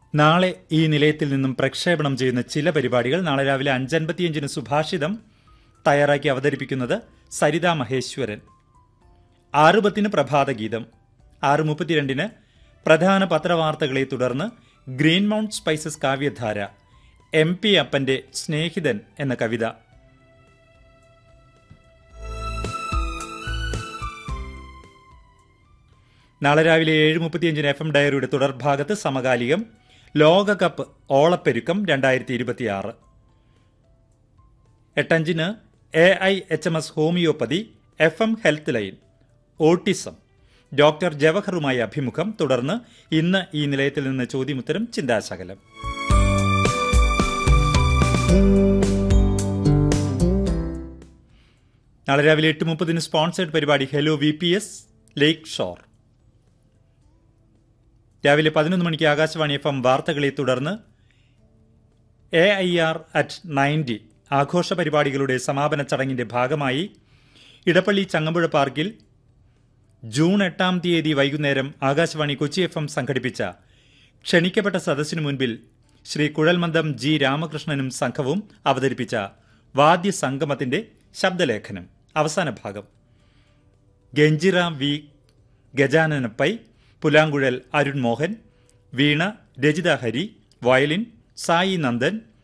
നാളെ ഈ നിലയത്തിൽ നിന്നും പ്രക്ഷേപണം ചെയ്യുന്ന ചില പരിപാടികൾ നാളെ രാവിലെ അഞ്ചൻപത്തിയഞ്ചിന് സുഭാഷിതം തയ്യാറാക്കി അവതരിപ്പിക്കുന്നത് സരിത മഹേശ്വരൻ ആറ് പത്തിന് പ്രഭാതഗീതം ആറ് മുപ്പത്തിരണ്ടിന് പ്രധാന പത്രവാർത്തകളെ തുടർന്ന് green mount spices Kavyadhara M P അപ്പന്റെ സ്നേഹിതൻ എന്ന കവിത നാളെ രാവിലെ ഏഴ് മുപ്പത്തിയഞ്ചിന് എഫ് എം ഡയറിയുടെ തുടർഭാഗത്ത് സമകാലികം ലോകകപ്പ് ഓളപ്പെരുക്കം രണ്ടായിരത്തി ഇരുപത്തിയാറ് എട്ടഞ്ചിന് A I H M S homeopathy F M health line autism doctor ജവഹറുമായി അഭിമുഖം തുടർന്ന് ഇന്ന് ഈ നിലയത്തിൽ നിന്ന് ചോദ്യമുത്തരം ചിന്താശകലം നാളെ രാവിലെ എട്ട് മുപ്പതിന് സ്പോൺസേഡ് പരിപാടി hello V P S lake shore രാവിലെ പതിനൊന്ന് മണിക്ക് ആകാശവാണി എഫ് എം വാർത്തകളെ തുടർന്ന് A I R at ninety ആഘോഷ പരിപാടികളുടെ സമാപന ചടങ്ങിന്റെ ഭാഗമായി ഇടപ്പള്ളി ചങ്ങമ്പുഴ പാർക്കിൽ ജൂൺ എട്ടാം തീയതി വൈകുന്നേരം ആകാശവാണി കൊച്ചി എഫ് എം സംഘടിപ്പിച്ച ക്ഷണിക്കപ്പെട്ട സദസ്സിനു മുൻപിൽ ശ്രീ കുഴൽമന്ദം ജി രാമകൃഷ്ണനും സംഘവും അവതരിപ്പിച്ച വാദ്യ സംഗമത്തിന്റെ ശബ്ദലേഖനം അവസാന ഭാഗം ഗഞ്ചിറ വി ഗജാനനപ്പൈ പുലാങ്കുഴൽ അരുൺ മോഹൻ വീണ രജിത ഹരി വയലിൻ സായി നന്ദൻ